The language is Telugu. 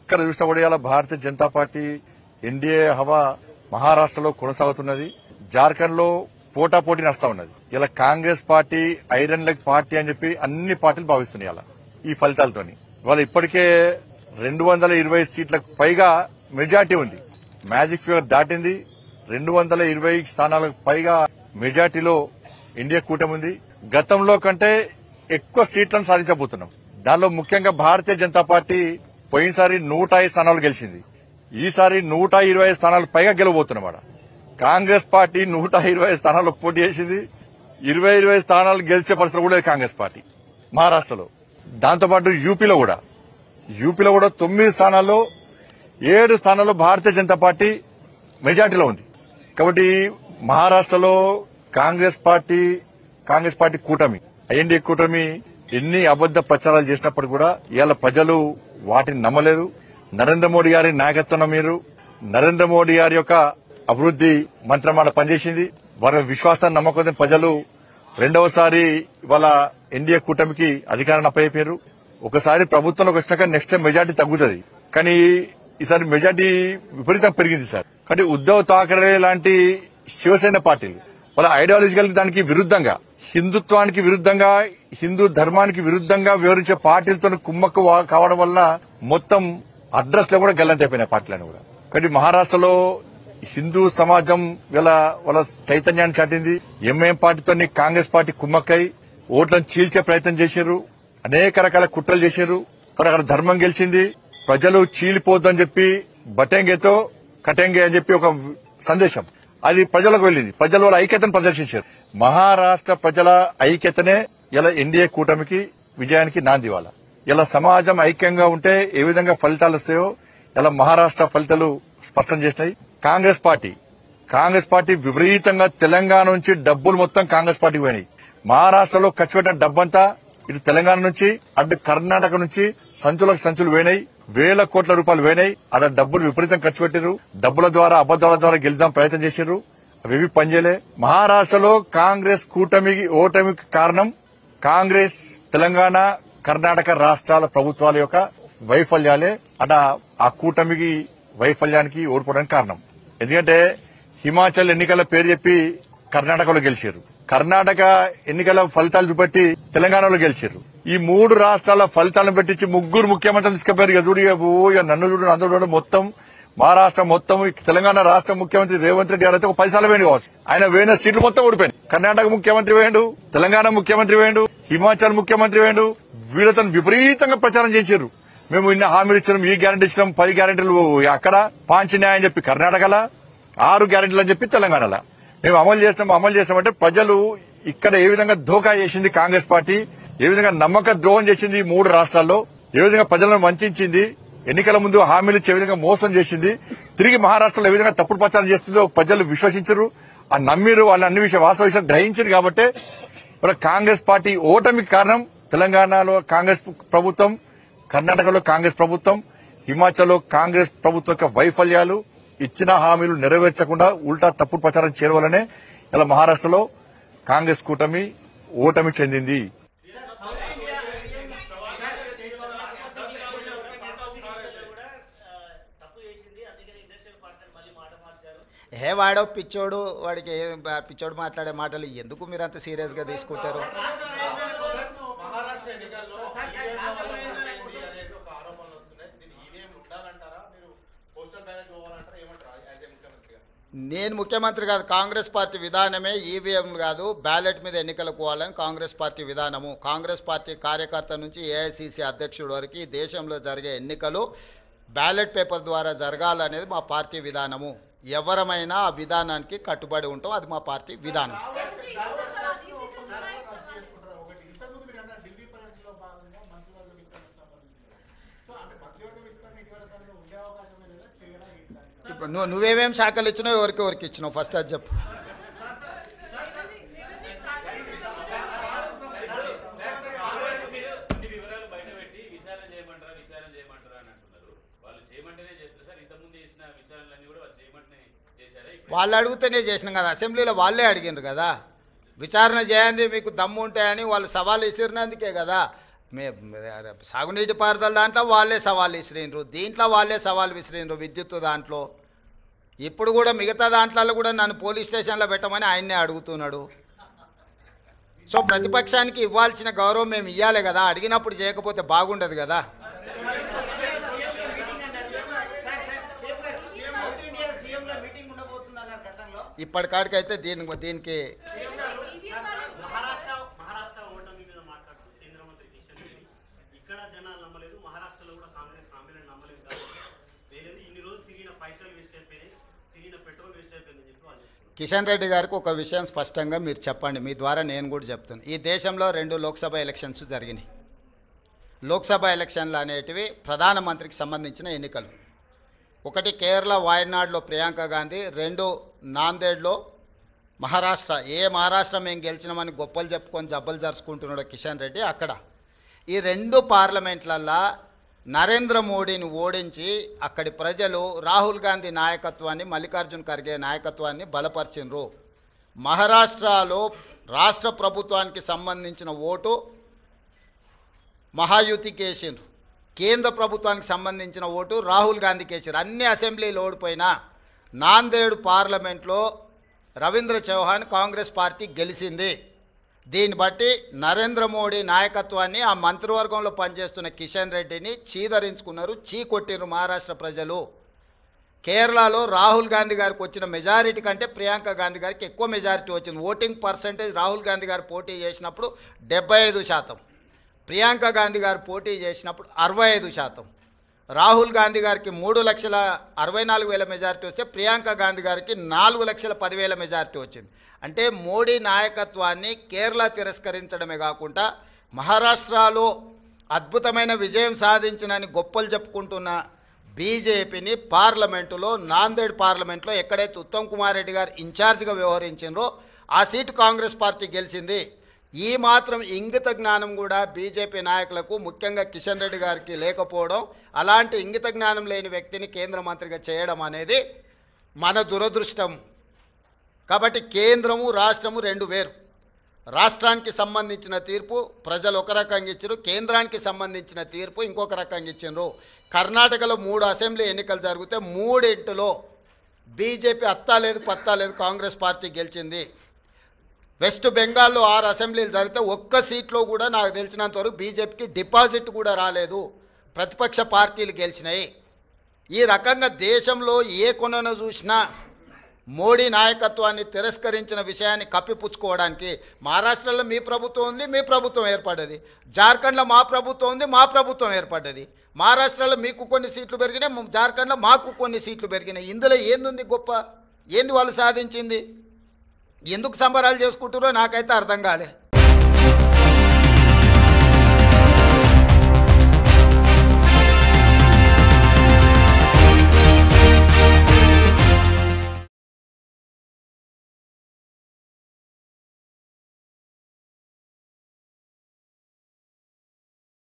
ఎక్కడ చూసినా కూడా ఇలా భారతీయ జనతా పార్టీ ఎన్డీఏ హవా మహారాష్ట్రలో కొనసాగుతున్నది జార్ఖండ్ లో పోటా పోటీ నడుస్తా ఉన్నది ఇలా Congress party iron leg party అని చెప్పి అన్ని పార్టీలు భావిస్తున్నాయి ఇలా ఈ ఫలితాలతోని ఇవాళ ఇప్పటికే రెండు వందల ఇరవై సీట్లకు పైగా మెజార్టీ ఉంది మ్యాజిక్ ఫిగర్ దాటింది రెండు వందల ఇరవై స్థానాలకు పైగా మెజార్టీలో ఇండియా కూటమి ఉంది గతంలో కంటే ఎక్కువ సీట్లను సాధించబోతున్నాం దానిలో ముఖ్యంగా భారతీయ జనతా పార్టీ పోయినసారి నూట ఐదు స్థానాలు గెలిచింది ఈసారి నూట ఇరవై ఐదు స్థానాలకు పైగా గెలవబోతున్నమాట కాంగ్రెస్ పార్టీ నూట ఇరవై ఐదు స్థానాల్లో పోటీ చేసింది ఇరవై ఇరవై స్థానాలు గెలిచే పరిస్థితి కూడా లేదు కాంగ్రెస్ పార్టీ మహారాష్ట్రలో దాంతోపాటు యూపీలో కూడా యూపీలో కూడా తొమ్మిది స్థానాల్లో ఏడు స్థానాల్లో భారతీయ జనతా పార్టీ మెజార్టీలో ఉంది కాబట్టి మహారాష్ట్రలో కాంగ్రెస్ పార్టీ కాంగ్రెస్ పార్టీ కూటమి ఐఎన్డీ కూటమి ఎన్ని అబద్ద ప్రచారాలు చేసినప్పుడు కూడా ఇవాళ ప్రజలు వాటిని నమ్మలేదు నరేంద్ర మోడీ గారి నాయకత్వంలో మీరు నరేంద్ర మోడీ గారి యొక్క అభివృద్ది మంత్రమాల పనిచేసింది వారి విశ్వాసాన్ని నమ్మకం ప్రజలు రెండవసారి ఇవాళ ఎన్డీఏ కూటమికి అధికారాన్ని అప్పయ్యారు ఒకసారి ప్రభుత్వంలోకి వచ్చినాక నెక్స్ట్ టైం మెజార్టీ తగ్గుతుంది కానీ ఈసారి మెజార్టీ విపరీతం పెరిగింది సార్ కానీ ఉద్దవ్ థాకరే లాంటి శివసేన పార్టీలు వాళ్ళ ఐడియాలజికల్ దానికి విరుద్ధంగా హిందుత్వానికి విరుద్ధంగా హిందూ ధర్మానికి విరుద్ధంగా వివరించే పార్టీలతో కుమ్మక్కు వా- కావడం వల్ల మొత్తం అడ్రస్ లో కూడా గల్లంతైపోయినాయి పార్టీలను కూడా కానీ మహారాష్ట్రలో హిందూ సమాజం వీళ్ళ వాళ్ళ చైతన్యాన్ని చాటింది ఎంఐఎం పార్టీతో కాంగ్రెస్ పార్టీ కుమ్మక్కై ఓట్లను చీల్చే ప్రయత్నం చేశారు అనేక రకాల కుట్రలు చేశారు కానీ అక్కడ ధర్మం గెలిచింది ప్రజలు చీలిపోద్దని చెప్పి బటెంగేతో కటెంగే అని చెప్పి ఒక సందేశం అది ప్రజలకు వెళ్ళింది ప్రజలు వాళ్ళ ఐక్యతను ప్రదర్శించారు మహారాష్ట్ర ప్రజల ఐక్యతనే ఇలా ఎన్డీఏ కూటమికి విజయానికి నాంది వాళ్ళ ఇలా సమాజం ఐక్యంగా ఉంటే ఏ విధంగా ఫలితాలు వస్తాయో ఇలా మహారాష్ట్ర ఫలితాలు స్పష్టం చేసినాయి కాంగ్రెస్ పార్టీ కాంగ్రెస్ పార్టీ విపరీతంగా తెలంగాణ నుంచి డబ్బులు మొత్తం కాంగ్రెస్ పార్టీకి పోయినాయి మహారాష్ట్రలో ఖర్చు పెట్టిన డబ్బంతా ఇటు తెలంగాణ నుంచి అటు కర్ణాటక నుంచి సంచులకు సంచులు వేనాయి వేల కోట్ల రూపాయలు వేనాయి అక్కడ డబ్బులు విపరీతం ఖర్చు పెట్టారు డబ్బుల ద్వారా అబద్దాల ద్వారా గెలుద్దాం ప్రయత్నం చేశారు అవి పనిచేయలే మహారాష్ట్రలో కాంగ్రెస్ కూటమికి ఓటమికి కారణం కాంగ్రెస్ తెలంగాణ కర్ణాటక రాష్ట్రాల ప్రభుత్వాల యొక్క వైఫల్యాలే అట ఆ కూటమికి వైఫల్యానికి ఓడిపోవడానికి కారణం ఎందుకంటే హిమాచల్ ఎన్నికల పేరు చెప్పి కర్ణాటకలో గెలిచారు కర్ణాటక ఎన్నికల ఫలితాలు చూపెట్టి తెలంగాణలో గెలిచారు ఈ మూడు రాష్ట్రాల ఫలితాలను పెట్టించి ముగ్గురు ముఖ్యమంత్రులు తీసుకుపోయారు ఇక చూడు ఇక ఓ ఇక నన్ను చూడు అందరూ చూడు మొత్తం మహారాష్ట్ర మొత్తం ఈ తెలంగాణ రాష్ట్ర ముఖ్యమంత్రి రేవంత్ రెడ్డి గారు అయితే ఒక పది సార్లు వేయండి కావచ్చు ఆయన వేయిన సీట్లు మొత్తం ఓడిపోయింది కర్ణాటక ముఖ్యమంత్రి వేయండు తెలంగాణ ముఖ్యమంత్రి వేయండు హిమాచల్ ముఖ్యమంత్రి వేయండు వీళ్ళతో విపరీతంగా ప్రచారం చేశారు మేము ఇన్ని హామీలు ఇచ్చినాం ఈ గ్యారెంటీ ఇచ్చినాం పది గ్యారెంటీలు అక్కడ పాంచన్యాయం అని చెప్పి కర్ణాటకలా ఆరు గ్యారెంటీలు అని చెప్పి తెలంగాణలో మేము అమలు చేస్తాం అమలు చేస్తామంటే ప్రజలు ఇక్కడ ఏ విధంగా ధోకా చేసింది కాంగ్రెస్ పార్టీ ఏ విధంగా నమ్మక ద్రోహం చేసింది ఈ మూడు రాష్ట్రాల్లో ఏ విధంగా ప్రజలను వంచింది ఎన్నికల ముందు హామీలు ఇచ్చే విధంగా మోసం చేసింది తిరిగి మహారాష్ట్రలో ఏ విధంగా తప్పుడు ప్రచారం చేస్తుందో ప్రజలు విశ్వసించరు ఆ నమ్మిరు వాళ్ళ అన్ని విషయం వాస్తవ విషయం గ్రహించారు కాబట్టి ఇప్పుడు కాంగ్రెస్ పార్టీ ఓటమికి కారణం తెలంగాణలో కాంగ్రెస్ ప్రభుత్వం కర్ణాటకలో కాంగ్రెస్ ప్రభుత్వం హిమాచల్లో కాంగ్రెస్ ప్రభుత్వం యొక్క వైఫల్యాలు ఇచ్చిన హామీలు నెరవేర్చకుండా ఉల్టా తప్పుడు ప్రచారం చేయడం వల్లనే ఇలా మహారాష్ట్రలో కాంగ్రెస్ కూటమి ఓటమి చెందింది తప్పు చేసింది అందుకని ఇండస్ట్రియల్ పార్ట్నర్ మళ్ళీ మాట మార్చారు ఏ వాడో పిచ్చోడు వాడికి ఏ బా- పిచ్చోడు మాట్లాడే మాటలు ఎందుకు మీరు అంత సీరియస్గా తీసుకుంటారు మహారాష్ట్ర ఎన్నికల్లో ఈవీఎంల వల్ల ఓటైంది అనేది ఒక ఆరోపణలు వస్తున్నాయి దీన్ని ఈవీఎం ఉండాలంటారా మీరు పోస్టల్ బ్యాలెట్ పోవాలంటారా ఏమంటారా యాజ్ ఏ ముఖ్యమంత్రిగా నేను ముఖ్యమంత్రి కాదు కాంగ్రెస్ పార్టీ విధానమే ఈవీఎం కాదు బ్యాలెట్ మీద ఎన్నికలకు పోవాలని కాంగ్రెస్ పార్టీ విధానము కాంగ్రెస్ పార్టీ కార్యకర్త నుంచి ఏఐసిసి అధ్యక్షుడి వరకు ఈ దేశంలో జరిగే ఎన్నికలు బ్యాలెట్ పేపర్ ద్వారా జరగాలనేది మా పార్టీ విధానము ఎవరమైనా ఆ విధానానికి కట్టుబడి ఉంటాం అది మా పార్టీ విధానం ఒకటి ఇంతకుముందు మీరు అన్న ఢిల్లీ పర్యటనలో భాగంగా మంత్రివర్గ విస్తరణ సంబంధించింది సో అంటే మంత్రివర్గ విస్తరణ ఇటీవల కాలంలో ఉండే అవకాశమే లేదా చేయడం ఏంటి ఇప్పుడు నువ్వు నువ్వేమేం శాఖలు ఇచ్చినావు ఎవరికి ఎవరికి ఇచ్చినావు ఫస్ట్ అది చెప్పు కొన్ని వివరాలు బయట పెట్టి విచారణ చేయమంటారా విచారణ చేయమంటారా అని అంటున్నారు వాళ్ళు చేయమంటేనే చేస్తారు సార్ ఇంతకుముందు చేసిన విచారణలన్నీ కూడా వాళ్ళు చేయమంటేనే చేశారా ఇప్పుడు వాళ్ళు అడిగితేనే చేసినాం కదా అసెంబ్లీలో వాళ్ళే అడిగినారు కదా విచారణ చేయండి మీకు దమ్ము ఉంటాయని వాళ్ళు సవాల్ విసిరినందుకే కదా మే మే- సాగునీటి పారుదల దాంట్లో వాళ్ళే సవాల్ విసిరిండ్రు దీంట్లో వాళ్ళే సవాల్ విసిరిండ్రు విద్యుత్ దాంట్లో ఇప్పుడు కూడా మిగతా దాంట్లో కూడా నన్ను పోలీస్ స్టేషన్లో పెట్టమని ఆయన్నే అడుగుతున్నాడు సో ప్రతిపక్షానికి ఇవ్వాల్సిన గౌరవం మేము ఇవ్వాలి కదా అడిగినప్పుడు చేయకపోతే బాగుండదు కదా సౌత్ ఇండియా సీఎం గా మీటింగ్ ఉండబోతుందన్నారు గతంలో ఇప్పటికాడికైతే దీనికి దీనికి మహారాష్ట్ర మహారాష్ట్ర ఓటమి మీద మాట్లాడుతూ కేంద్ర మంత్రి కిషన్ రెడ్డి ఇక్కడ జనాలు నమ్మలేదు మహారాష్ట్రలో కూడా కాంగ్రెస్ హామీలను నమ్మలేదు కాబట్టి లేదు ఇన్ని రోజులు తిరిగిన పైసలు వేస్ట్ అయిపోయినాయి తిరిగిన పెట్రోల్ వేస్ట్ అయిపోయిందని చెప్పి వాళ్ళు చెప్తున్నారు కిషన్ రెడ్డి గారికి ఒక విషయం స్పష్టంగా మీరు చెప్పండి మీ ద్వారా నేను కూడా చెప్తాను ఈ దేశంలో రెండు లోక్సభ ఎలక్షన్స్ జరిగినాయి లోక్సభ ఎలక్షన్లు అనేటివి ప్రధానమంత్రికి సంబంధించిన ఎన్నికలు ఒకటి కేరళ వాయనాడ్లో ప్రియాంక గాంధీ రెండు నాందేడ్లో మహారాష్ట్ర ఏ మహారాష్ట్ర మేము గెలిచినామని గొప్పలు చెప్పుకొని జబ్బలు జరుచుకుంటున్నాడు కిషన్ రెడ్డి అక్కడ ఈ రెండు పార్లమెంట్లల్లో నరేంద్ర మోడీని ఓడించి అక్కడి ప్రజలు రాహుల్ గాంధీ నాయకత్వాన్ని మల్లికార్జున్ ఖర్గే నాయకత్వాన్ని బలపరిచినరు మహారాష్ట్రలో రాష్ట్ర ప్రభుత్వానికి సంబంధించిన ఓటు మహాయుతికి వేసిండ్రు కేంద్ర ప్రభుత్వానికి సంబంధించిన ఓటు రాహుల్ గాంధీకి వేసారు అన్ని అసెంబ్లీలు ఓడిపోయినా నాందేడ్ పార్లమెంట్లో రవీంద్ర చౌహాన్ కాంగ్రెస్ పార్టీ గెలిచింది దీన్ని బట్టి నరేంద్ర మోడీ నాయకత్వాన్ని ఆ మంత్రివర్గంలో పనిచేస్తున్న కిషన్ రెడ్డిని చీదరించుకున్నారు చీ కొట్టిరు మహారాష్ట్ర ప్రజలు కేరళలో రాహుల్ గాంధీ గారికి వచ్చిన మెజారిటీ కంటే ప్రియాంక గాంధీ గారికి ఎక్కువ మెజారిటీ వచ్చింది ఓటింగ్ పర్సంటేజ్ రాహుల్ గాంధీ గారు పోటీ చేసినప్పుడు డెబ్బై ఐదు శాతం ప్రియాంక గాంధీ గారు పోటీ చేసినప్పుడు అరవై ఐదు శాతం రాహుల్ గాంధీ గారికి మూడు లక్షల అరవై నాలుగు వేల మెజారిటీ వస్తే ప్రియాంక గాంధీ గారికి నాలుగు లక్షల పదివేల మెజారిటీ వచ్చింది అంటే మోడీ నాయకత్వాన్ని కేరళ తిరస్కరించడమే కాకుండా మహారాష్ట్రలో అద్భుతమైన విజయం సాధించినని గొప్పలు చెప్పుకుంటున్న బీజేపీని పార్లమెంటులో నాందేడ్ పార్లమెంట్లో ఎక్కడైతే ఉత్తమ్ కుమార్ రెడ్డి గారు ఇన్ఛార్జిగా వ్యవహరించిండ్రో ఆ సీటు కాంగ్రెస్ పార్టీ గెలిచింది ఈ మాత్రం ఇంగిత జ్ఞానం కూడా బీజేపీ నాయకులకు ముఖ్యంగా కిషన్ రెడ్డి గారికి లేకపోవడం అలాంటి ఇంగిత జ్ఞానం లేని వ్యక్తిని కేంద్ర మంత్రిగా చేయడం అనేది మన దురదృష్టం కాబట్టి కేంద్రము రాష్ట్రము రెండు వేరు రాష్ట్రానికి సంబంధించిన తీర్పు ప్రజలు ఒక రకంగా ఇచ్చారు కేంద్రానికి సంబంధించిన తీర్పు ఇంకొక రకంగా ఇచ్చిండ్రు కర్ణాటకలో మూడు అసెంబ్లీ ఎన్నికలు జరిగితే మూడింటిలో బీజేపీ అత్తా లేదు పత్తా లేదు కాంగ్రెస్ పార్టీ గెలిచింది వెస్ట్ బెంగాల్లో ఆరు అసెంబ్లీలు జరిగితే ఒక్క సీట్లో కూడా నాకు తెలిసినంత వరకు బీజేపీకి డిపాజిట్ కూడా రాలేదు ప్రతిపక్ష పార్టీలు గెలిచినాయి ఈ రకంగా దేశంలో ఏ కొనను చూసినా మోడీ నాయకత్వాన్ని తిరస్కరించిన విషయాన్ని కప్పిపుచ్చుకోవడానికి మహారాష్ట్రలో మీ ప్రభుత్వం ఉంది మీ ప్రభుత్వం ఏర్పడ్డది జార్ఖండ్లో మా ప్రభుత్వం ఉంది మా ప్రభుత్వం ఏర్పడ్డది మహారాష్ట్రలో మీకు కొన్ని సీట్లు పెరిగినాయి జార్ఖండ్లో మాకు కొన్ని సీట్లు పెరిగినాయి ఇందులో ఏందుంది గొప్ప ఏంది వాళ్ళు సాధించింది ఎందుకు సంబరాలు చేసుకుంటారో నాకైతే అర్థం కాలే